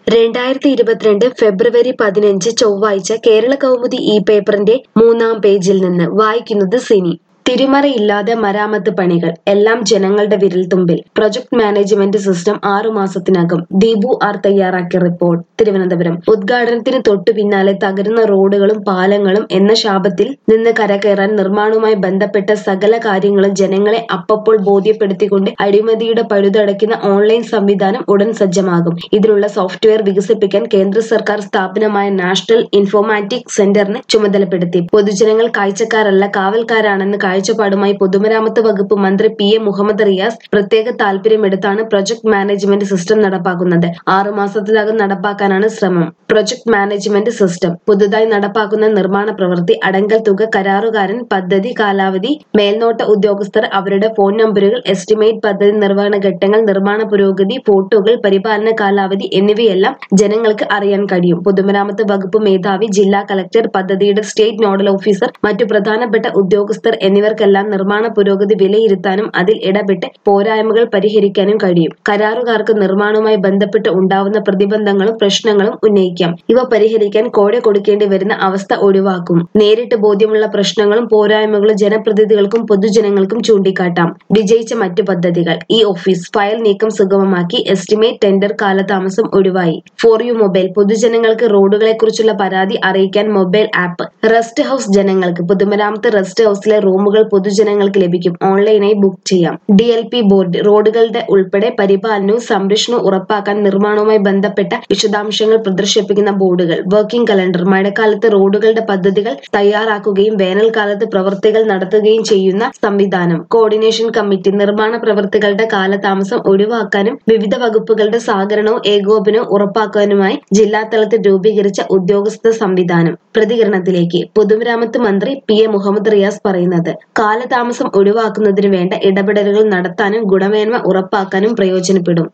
രണ്ടായിരത്തി ഇരുപത്തിരണ്ട് ഫെബ്രുവരി പതിനഞ്ച് ചൊവ്വാഴ്ച കേരള കൗമുദി ഈ പേപ്പറിന്റെ മൂന്നാം പേജിൽ നിന്ന് വായിക്കുന്നത് സിനി തിരിമറയില്ലാതെ മരാമത്ത് പണികൾ എല്ലാം ജനങ്ങളുടെ വിരൽത്തുമ്പിൽ പ്രൊജക്ട് മാനേജ്മെന്റ് സിസ്റ്റം ആറു മാസത്തിനകം ദീപു ആർ തയ്യാറാക്കിയ റിപ്പോർട്ട് തിരുവനന്തപുരം ഉദ്ഘാടനത്തിന് തൊട്ടു പിന്നാലെ തകരുന്ന റോഡുകളും പാലങ്ങളും എന്ന ശാപത്തിൽ നിന്ന് കരകയറാൻ നിർമ്മാണവുമായി ബന്ധപ്പെട്ട സകല കാര്യങ്ങളും ജനങ്ങളെ അപ്പപ്പോൾ ബോധ്യപ്പെടുത്തിക്കൊണ്ട് അഴിമതിയുടെ പഴുതടയ്ക്കുന്ന ഓൺലൈൻ സംവിധാനം ഉടൻ സജ്ജമാകും ഇതിനുള്ള സോഫ്റ്റ്വെയർ വികസിപ്പിക്കാൻ കേന്ദ്ര സർക്കാർ സ്ഥാപനമായ നാഷണൽ ഇൻഫോർമാറ്റിക് സെന്ററിന് ചുമതലപ്പെടുത്തി പൊതുജനങ്ങൾ കാഴ്ചക്കാരല്ല കാവൽക്കാരാണെന്ന് കാഴ്ചപ്പാടുമായി പൊതുമരാമത്ത് വകുപ്പ് മന്ത്രി പി എ മുഹമ്മദ് റിയാസ് പ്രത്യേക താൽപര്യമെടുത്താണ് പ്രൊജക്ട് മാനേജ്മെന്റ് സിസ്റ്റം നടപ്പാക്കുന്നത് ആറു മാസത്തിനകം നടപ്പാക്കാനാണ് ശ്രമം പ്രൊജക്ട് മാനേജ്മെന്റ് സിസ്റ്റം പുതുതായി നടപ്പാക്കുന്ന നിർമ്മാണ പ്രവൃത്തി അടങ്കൽ തുക കരാറുകാരൻ പദ്ധതി കാലാവധി മേൽനോട്ട ഉദ്യോഗസ്ഥർ അവരുടെ ഫോൺ നമ്പറുകൾ എസ്റ്റിമേറ്റ് പദ്ധതി നിർവഹണ ഘട്ടങ്ങൾ നിർമ്മാണ പുരോഗതി ഫോട്ടോകൾ പരിപാലന കാലാവധി എന്നിവയെല്ലാം ജനങ്ങൾക്ക് അറിയാൻ കഴിയും പൊതുമരാമത്ത് വകുപ്പ് മേധാവി ജില്ലാ കളക്ടർ പദ്ധതിയുടെ സ്റ്റേറ്റ് നോഡൽ ഓഫീസർ മറ്റു പ്രധാനപ്പെട്ട ഉദ്യോഗസ്ഥർ എന്നിവർക്കെല്ലാം നിർമ്മാണ പുരോഗതി വിലയിരുത്താനും അതിൽ ഇടപെട്ട് പോരായ്മകൾ പരിഹരിക്കാനും കഴിയും കരാറുകാർക്ക് നിർമ്മാണവുമായി ബന്ധപ്പെട്ട് ഉണ്ടാവുന്ന പ്രതിബന്ധങ്ങളും പ്രശ്നങ്ങളും ഉന്നയിക്കാം ഇവ പരിഹരിക്കാൻ കോഴ കൊടുക്കേണ്ടി വരുന്ന അവസ്ഥ ഒഴിവാക്കും നേരിട്ട് ബോധ്യമുള്ള പ്രശ്നങ്ങളും പോരായ്മകളും ജനപ്രതിനിധികൾക്കും പൊതുജനങ്ങൾക്കും ചൂണ്ടിക്കാട്ടാം വിജയിച്ച മറ്റു പദ്ധതികൾ ഈ ഓഫീസ് ഫയൽ നീക്കം സുഗമമാക്കി എസ്റ്റിമേറ്റ് ടെൻഡർ കാലതാമസം ഒഴിവായി ഫോർ യു മൊബൈൽ പൊതുജനങ്ങൾക്ക് റോഡുകളെക്കുറിച്ചുള്ള പരാതി അറിയിക്കാൻ മൊബൈൽ ആപ്പ് റെസ്റ്റ് ഹൌസ് ജനങ്ങൾക്ക് പൊതുമരാമത്ത് റെസ്റ്റ് ഹൌസിലെ റൂമുകൾ പൊതുജനങ്ങൾക്ക് ലഭിക്കും ഓൺലൈനായി ബുക്ക് ചെയ്യാം ഡി എൽ പി ബോർഡ് റോഡുകളുടെ ഉൾപ്പെടെ പരിപാലനവും സംരക്ഷണവും ഉറപ്പാക്കാൻ നിർമ്മാണവുമായി ബന്ധപ്പെട്ട വിശദാംശങ്ങൾ പ്രദർശിപ്പിക്കുന്ന ബോർഡുകൾ വർക്കിംഗ് കലണ്ടർ മഴക്കാലത്ത് റോഡുകളുടെ പദ്ധതികൾ തയ്യാറാക്കുകയും വേനൽക്കാലത്ത് പ്രവൃത്തികൾ നടത്തുകയും ചെയ്യുന്ന സംവിധാനം കോർഡിനേഷൻ കമ്മിറ്റി നിർമ്മാണ പ്രവൃത്തികളുടെ കാലതാമസം ഒഴിവാക്കാനും വിവിധ വകുപ്പുകളുടെ സഹകരണവും ഏകോപനവും ഉറപ്പാക്കാനുമായി ജില്ലാതലത്തിൽ രൂപീകരിച്ച ഉദ്യോഗസ്ഥ സംവിധാനം പ്രതികരണത്തിലേക്ക് പൊതുമരാമത്ത് മന്ത്രി പി എ മുഹമ്മദ് റിയാസ് പറയുന്നത് കാലതാമസം ഒഴിവാക്കുന്നതിന് വേണ്ട ഇടപെടലുകൾ നടത്താനും ഗുണമേന്മ ഉറപ്പാക്കാനും പ്രയോജനപ്പെടും